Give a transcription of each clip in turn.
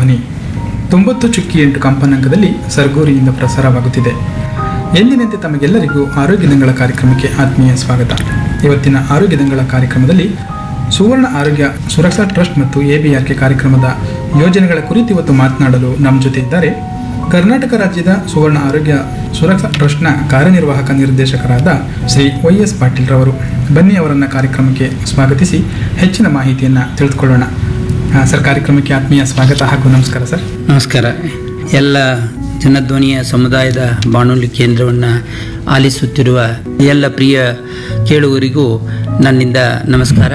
ಧ್ವನಿ ತೊಂಬತ್ತು ಚುಕ್ಕಿ ಎಂಟು ಕಂಪನಾಂಕದಲ್ಲಿ ಸರ್ಗೂರಿಯಿಂದ ಪ್ರಸಾರವಾಗುತ್ತಿದೆ ಎಂದಿನಂತೆ ತಮಗೆಲ್ಲರಿಗೂ ಆರೋಗ್ಯ ದಂಗಳ ಕಾರ್ಯಕ್ರಮಕ್ಕೆ ಆತ್ಮೀಯ ಸ್ವಾಗತ ಇವತ್ತಿನ ಆರೋಗ್ಯ ದಂಗಳ ಕಾರ್ಯಕ್ರಮದಲ್ಲಿ ಸುವರ್ಣ ಆರೋಗ್ಯ ಸುರಕ್ಷಾ ಟ್ರಸ್ಟ್ ಮತ್ತು ಎಬಿಆರ್ಕೆ ಕಾರ್ಯಕ್ರಮದ ಯೋಜನೆಗಳ ಕುರಿತು ಇವತ್ತು ಮಾತನಾಡಲು ನಮ್ಮ ಜೊತೆ ಇದ್ದಾರೆ ಕರ್ನಾಟಕ ರಾಜ್ಯದ ಸುವರ್ಣ ಆರೋಗ್ಯ ಸುರಕ್ಷಾ ಟ್ರಸ್ಟ್ನ ಕಾರ್ಯನಿರ್ವಾಹಕ ನಿರ್ದೇಶಕರಾದ ಶ್ರೀ ವೈ ಎಸ್ ಪಾಟೀಲ್ ರವರು ಬನ್ನಿ ಅವರನ್ನ ಕಾರ್ಯಕ್ರಮಕ್ಕೆ ಸ್ವಾಗತಿಸಿ ಹೆಚ್ಚಿನ ಮಾಹಿತಿಯನ್ನು ತಿಳಿದುಕೊಳ್ಳೋಣ ಆ, ಸರ್ ಕಾರ್ಯಕ್ರಮಕ್ಕೆ ಆತ್ಮೀಯ ಸ್ವಾಗತ ಹಾಗೂ ನಮಸ್ಕಾರ ಸರ್ ನಮಸ್ಕಾರ ಎಲ್ಲ ಜನಧ್ವನಿಯ ಸಮುದಾಯದ ಬಾನುಲಿ ಕೇಂದ್ರವನ್ನು ಆಲಿಸುತ್ತಿರುವ ಎಲ್ಲ ಪ್ರಿಯ ಕೇಳುಗರಿಗೂ ನನ್ನಿಂದ ನಮಸ್ಕಾರ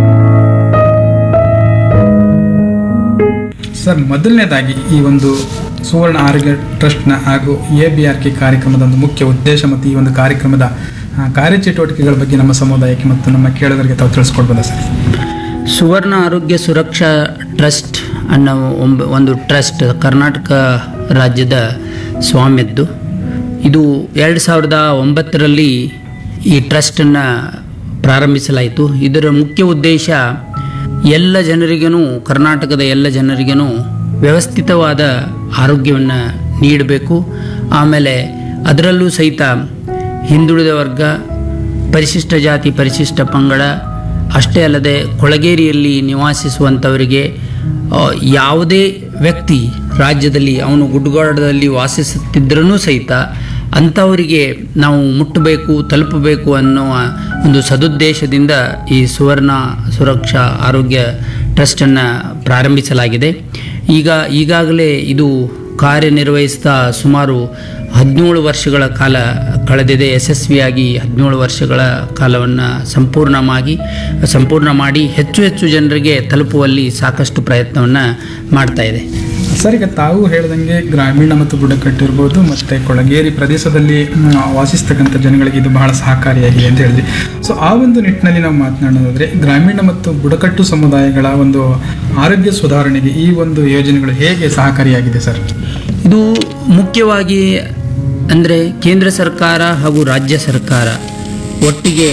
ಸರ್ ಮೊದಲನೇದಾಗಿ ಈ ಒಂದು ಸುವರ್ಣ ಆರೋಗ್ಯ ಟ್ರಸ್ಟ್ನ ಹಾಗೂ ಎ ಬಿ ಆರ್ ಕೆ ಕಾರ್ಯಕ್ರಮದ ಒಂದು ಮುಖ್ಯ ಉದ್ದೇಶ ಮತ್ತು ಈ ಒಂದು ಕಾರ್ಯಕ್ರಮದ ಆ, ಕಾರ್ಯಚಟುವಟಿಕೆಗಳ ಬಗ್ಗೆ ನಮ್ಮ ಸಮುದಾಯಕ್ಕೆ ಮತ್ತು ನಮ್ಮ ಕೇಳುಗರಿಗೆ ತಾವು ತಿಳಿಸ್ಕೊಡ್ಬೋದಾ ಸರ್ ಸುವರ್ಣ ಆರೋಗ್ಯ ಸುರಕ್ಷಾ ಟ್ರಸ್ಟ್ ಅನ್ನೋ ಒಂಬ ಒಂದು ಟ್ರಸ್ಟ್ ಕರ್ನಾಟಕ ರಾಜ್ಯದ ಸ್ವಾಮ್ಯದ್ದು ಇದು ಎರಡು ಸಾವಿರದ ಒಂಬತ್ತರಲ್ಲಿ ಈ ಟ್ರಸ್ಟನ್ನು ಪ್ರಾರಂಭಿಸಲಾಯಿತು ಇದರ ಮುಖ್ಯ ಉದ್ದೇಶ ಎಲ್ಲ ಜನರಿಗೂ ಕರ್ನಾಟಕದ ಎಲ್ಲ ಜನರಿಗೂ ವ್ಯವಸ್ಥಿತವಾದ ಆರೋಗ್ಯವನ್ನು ನೀಡಬೇಕು ಆಮೇಲೆ ಅದರಲ್ಲೂ ಸಹಿತ ಹಿಂದುಳಿದ ವರ್ಗ ಪರಿಶಿಷ್ಟ ಜಾತಿ ಪರಿಶಿಷ್ಟ ಪಂಗಡ ಅಷ್ಟೇ ಅಲ್ಲದೆ ಕೊಳಗೇರಿಯಲ್ಲಿ ನಿವಾಸಿಸುವಂಥವರಿಗೆ ಆ, ಯಾವುದೇ ವ್ಯಕ್ತಿ ರಾಜ್ಯದಲ್ಲಿ ಅವನು ಗುಡ್ಡಗಾಡದಲ್ಲಿ ವಾಸಿಸುತ್ತಿದ್ದರೂ ಸಹಿತ ಅಂಥವರಿಗೆ ನಾವು ಮುಟ್ಟಬೇಕು ತಲುಪಬೇಕು ಅನ್ನುವ ಒಂದು ಸದುದ್ದೇಶದಿಂದ ಈ ಸುವರ್ಣ ಸುರಕ್ಷಾ ಆರೋಗ್ಯ ಟ್ರಸ್ಟನ್ನು ಪ್ರಾರಂಭಿಸಲಾಗಿದೆ ಈಗ ಈಗಾಗಲೇ ಇದು ಕಾರ್ಯನಿರ್ವಹಿಸ್ತಾ ಸುಮಾರು ಹದಿನೇಳು ವರ್ಷಗಳ ಕಾಲ ಕಳೆದಿದೆ ಯಶಸ್ವಿಯಾಗಿ ಹದಿನೇಳು ವರ್ಷಗಳ ಕಾಲವನ್ನು ಸಂಪೂರ್ಣವಾಗಿ ಸಂಪೂರ್ಣ ಮಾಡಿ ಹೆಚ್ಚು ಹೆಚ್ಚು ಜನರಿಗೆ ತಲುಪುವಲ್ಲಿ ಸಾಕಷ್ಟು ಪ್ರಯತ್ನವನ್ನು ಮಾಡ್ತಾ ಇದೆ ಸರ್ ಈಗ ತಾವು ಹೇಳ್ದಂಗೆ ಗ್ರಾಮೀಣ ಮತ್ತು ಬುಡಕಟ್ಟು ಇರ್ಬೋದು ಮತ್ತು ಕೊಳಗೇರಿ ಪ್ರದೇಶದಲ್ಲಿ ಮ್, ವಾಸಿಸ್ತಕ್ಕಂಥ ಜನಗಳಿಗೆ ಇದು ಬಹಳ ಸಹಕಾರಿಯಾಗಿದೆ ಅಂತ ಹೇಳಿದ್ವಿ ಸೊ ಆ ಒಂದು ನಿಟ್ಟಿನಲ್ಲಿ ನಾವು ಮಾತನಾಡೋದಾದ್ರೆ ಗ್ರಾಮೀಣ ಮತ್ತು ಬುಡಕಟ್ಟು ಸಮುದಾಯಗಳ ಒಂದು ಆರೋಗ್ಯ ಸುಧಾರಣೆಗೆ ಈ ಒಂದು ಯೋಜನೆಗಳು ಹೇಗೆ ಸಹಕಾರಿಯಾಗಿದೆ ಸರ್ ಇದು ಮುಖ್ಯವಾಗಿ ಅಂದರೆ ಕೇಂದ್ರ ಸರ್ಕಾರ ಹಾಗೂ ರಾಜ್ಯ ಸರ್ಕಾರ ಒಟ್ಟಿಗೆ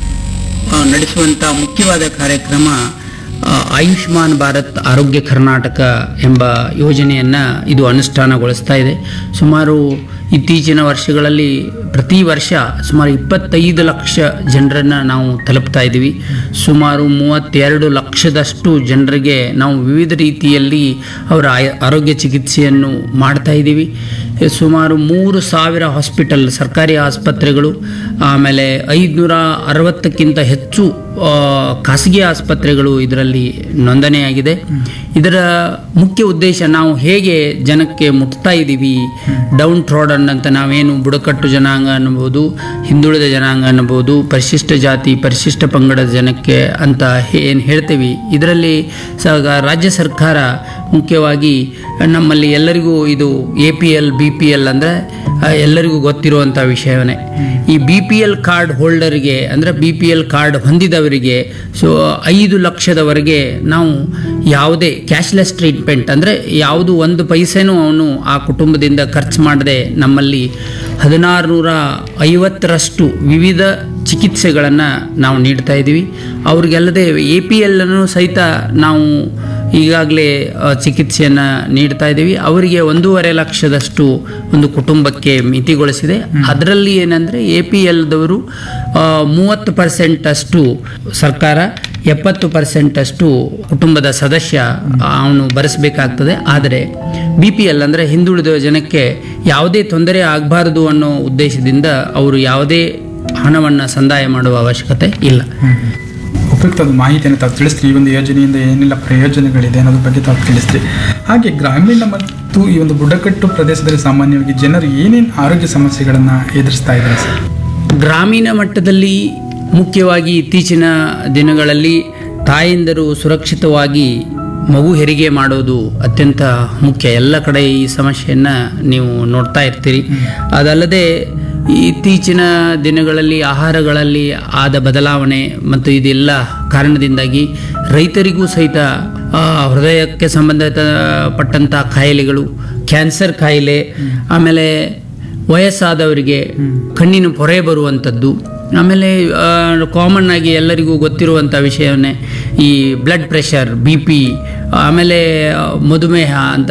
ಆ, ನಡೆಸುವಂಥ ಮುಖ್ಯವಾದ ಕಾರ್ಯಕ್ರಮ ಆ, ಆಯುಷ್ಮಾನ್ ಭಾರತ್ ಆರೋಗ್ಯ ಕರ್ನಾಟಕ ಎಂಬ ಯೋಜನೆಯನ್ನು ಇದು ಅನುಷ್ಠಾನಗೊಳಿಸ್ತಾ ಇದೆ ಸುಮಾರು ಇತ್ತೀಚಿನ ವರ್ಷಗಳಲ್ಲಿ ಪ್ರತಿ ವರ್ಷ ಸುಮಾರು ಇಪ್ಪತ್ತೈದು ಲಕ್ಷ ಜನರನ್ನು ನಾವು ತಲುಪ್ತಾ ಇದ್ದೀವಿ ಸುಮಾರು ಮೂವತ್ತೆರಡು ಲಕ್ಷದಷ್ಟು ಜನರಿಗೆ ನಾವು ವಿವಿಧ ರೀತಿಯಲ್ಲಿ ಅವರ ಆಯ- ಆರೋಗ್ಯ ಚಿಕಿತ್ಸೆಯನ್ನು ಮಾಡ್ತಾ ಇದ್ದೀವಿ ಸುಮಾರು ಮೂರು ಸಾವಿರ ಹಾಸ್ಪಿಟಲ್ ಸರ್ಕಾರಿ ಆಸ್ಪತ್ರೆಗಳು ಆಮೇಲೆ ಐದುನೂರ ಅರವತ್ತಕ್ಕಿಂತ ಹೆಚ್ಚು ಆ, ಖಾಸಗಿ ಆಸ್ಪತ್ರೆಗಳು ಇದರಲ್ಲಿ ನೋಂದಣಿಯಾಗಿದೆ ಇದರ ಮುಖ್ಯ ಉದ್ದೇಶ ನಾವು ಹೇಗೆ ಜನಕ್ಕೆ ಮುಟ್ತಾ ಇದ್ದೀವಿ ಡೌನ್ ಟ್ರಾಡನ್ ಅಂತ ನಾವೇನು ಬುಡಕಟ್ಟು ಜನಾಂಗ ಅನ್ನಬಹುದು ಹಿಂದುಳಿದ ಜನಾಂಗ ಅನ್ನಬಹುದು ಪರಿಶಿಷ್ಟ ಜಾತಿ ಪರಿಶಿಷ್ಟ ಪಂಗಡದ ಜನಕ್ಕೆ ಅಂತ ಏನು ಹೇಳ್ತೀವಿ ಇದರಲ್ಲಿ ಸ ರಾಜ್ಯ ಸರ್ಕಾರ ಮುಖ್ಯವಾಗಿ ನಮ್ಮಲ್ಲಿ ಎಲ್ಲರಿಗೂ ಇದು A P L B P L ಅಂದರೆ ಎಲ್ಲರಿಗೂ ಗೊತ್ತಿರುವಂಥ ವಿಷಯವೇ ಈ ಬಿ ಪಿ ಎಲ್ ಕಾರ್ಡ್ ಹೋಲ್ಡರ್ಗೆ ಅಂದರೆ ಬಿ ಪಿ ಎಲ್ ಕಾರ್ಡ್ ಹೊಂದಿದವರಿಗೆ ಸೊ ಐದು ಲಕ್ಷದವರೆಗೆ ನಾವು ಯಾವುದೇ ಕ್ಯಾಶ್ಲೆಸ್ ಟ್ರೀಟ್ಮೆಂಟ್ ಅಂದರೆ ಯಾವುದು ಒಂದು ಪೈಸೆನೂ ಅವನು ಆ ಕುಟುಂಬದಿಂದ ಖರ್ಚು ಮಾಡದೆ ನಮ್ಮಲ್ಲಿ ಹದಿನಾರು ನೂರ ಐವತ್ತರಷ್ಟು ವಿವಿಧ ಚಿಕಿತ್ಸೆಗಳನ್ನು ನಾವು ನೀಡ್ತಾ ಇದ್ದೀವಿ ಅವ್ರಿಗೆಲ್ಲದೆ ಎ ಪಿ ಎಲ್ಲನ್ನು ಸಹಿತ ನಾವು ಈಗಾಗಲೇ ಚಿಕಿತ್ಸೆಯನ್ನು ನೀಡ್ತಾ ಇದ್ದೀವಿ ಅವರಿಗೆ ಒಂದೂವರೆ ಲಕ್ಷದಷ್ಟು ಒಂದು ಕುಟುಂಬಕ್ಕೆ ಮಿತಿಗೊಳಿಸಿದೆ ಅದರಲ್ಲಿ ಏನಂದರೆ ಎ ಪಿ ಎಲ್ದವರು ಮೂವತ್ತು ಪರ್ಸೆಂಟ್ ಅಷ್ಟು ಸರ್ಕಾರ ಎಪ್ಪತ್ತು ಪರ್ಸೆಂಟ್ ಅಷ್ಟು ಕುಟುಂಬದ ಸದಸ್ಯ ಅವನು ಭರಿಸಬೇಕಾಗ್ತದೆ ಆದರೆ ಬಿ ಪಿ ಎಲ್ ಅಂದರೆ ಹಿಂದುಳಿದ ಜನಕ್ಕೆ ಯಾವುದೇ ತೊಂದರೆ ಆಗಬಾರದು ಅನ್ನೋ ಉದ್ದೇಶದಿಂದ ಅವರು ಯಾವುದೇ ಹಣವನ್ನು ಸಂದಾಯ ಮಾಡುವ ಅವಶ್ಯಕತೆ ಇಲ್ಲ ಉಪಯುಕ್ತವಾದ ಮಾಹಿತಿಯನ್ನು ತಾವು ತಿಳಿಸ್ರಿ ಈ ಒಂದು ಯೋಜನೆಯಿಂದ ಏನೆಲ್ಲ ಪ್ರಯೋಜನಗಳಿದೆ ಅನ್ನೋದ್ರ ಬಗ್ಗೆ ತಾವು ತಿಳಿಸ್ರಿ ಹಾಗೆ ಗ್ರಾಮೀಣ ಮತ್ತು ಈ ಒಂದು ಬುಡಕಟ್ಟು ಪ್ರದೇಶದಲ್ಲಿ ಸಾಮಾನ್ಯವಾಗಿ ಜನರು ಏನೇನು ಆರೋಗ್ಯ ಸಮಸ್ಯೆಗಳನ್ನು ಎದುರಿಸ್ತಾ ಇದ್ದಾರೆ ಸರ್ ಗ್ರಾಮೀಣ ಮಟ್ಟದಲ್ಲಿ ಮುಖ್ಯವಾಗಿ ಇತ್ತೀಚಿನ ದಿನಗಳಲ್ಲಿ ತಾಯಂದಿರು ಸುರಕ್ಷಿತವಾಗಿ ಮಗು ಹೆರಿಗೆ ಮಾಡೋದು ಅತ್ಯಂತ ಮುಖ್ಯ ಎಲ್ಲ ಕಡೆ ಈ ಸಮಸ್ಯೆಯನ್ನು ನೀವು ನೋಡ್ತಾ ಇರ್ತೀರಿ ಅದಲ್ಲದೆ ಇತ್ತೀಚಿನ ದಿನಗಳಲ್ಲಿ ಆಹಾರಗಳಲ್ಲಿ ಆದ ಬದಲಾವಣೆ ಮತ್ತು ಇದೆಲ್ಲ ಕಾರಣದಿಂದಾಗಿ ರೈತರಿಗೂ ಸಹಿತ ಆ, ಹೃದಯಕ್ಕೆ ಸಂಬಂಧಪಟ್ಟಂಥ ಕಾಯಿಲೆಗಳು ಕ್ಯಾನ್ಸರ್ ಕಾಯಿಲೆ ಆಮೇಲೆ ವಯಸ್ಸಾದವರಿಗೆ ಕಣ್ಣಿನ ಪೊರೆ ಬರುವಂಥದ್ದು ಆಮೇಲೆ ಕಾಮನ್ ಆಗಿ ಎಲ್ಲರಿಗೂ ಗೊತ್ತಿರುವಂಥ ವಿಷಯವನ್ನೇ ಈ ಬ್ಲಡ್ ಪ್ರೆಷರ್ ಬಿ ಪಿ ಆಮೇಲೆ ಆ, ಮಧುಮೇಹ ಅಂತ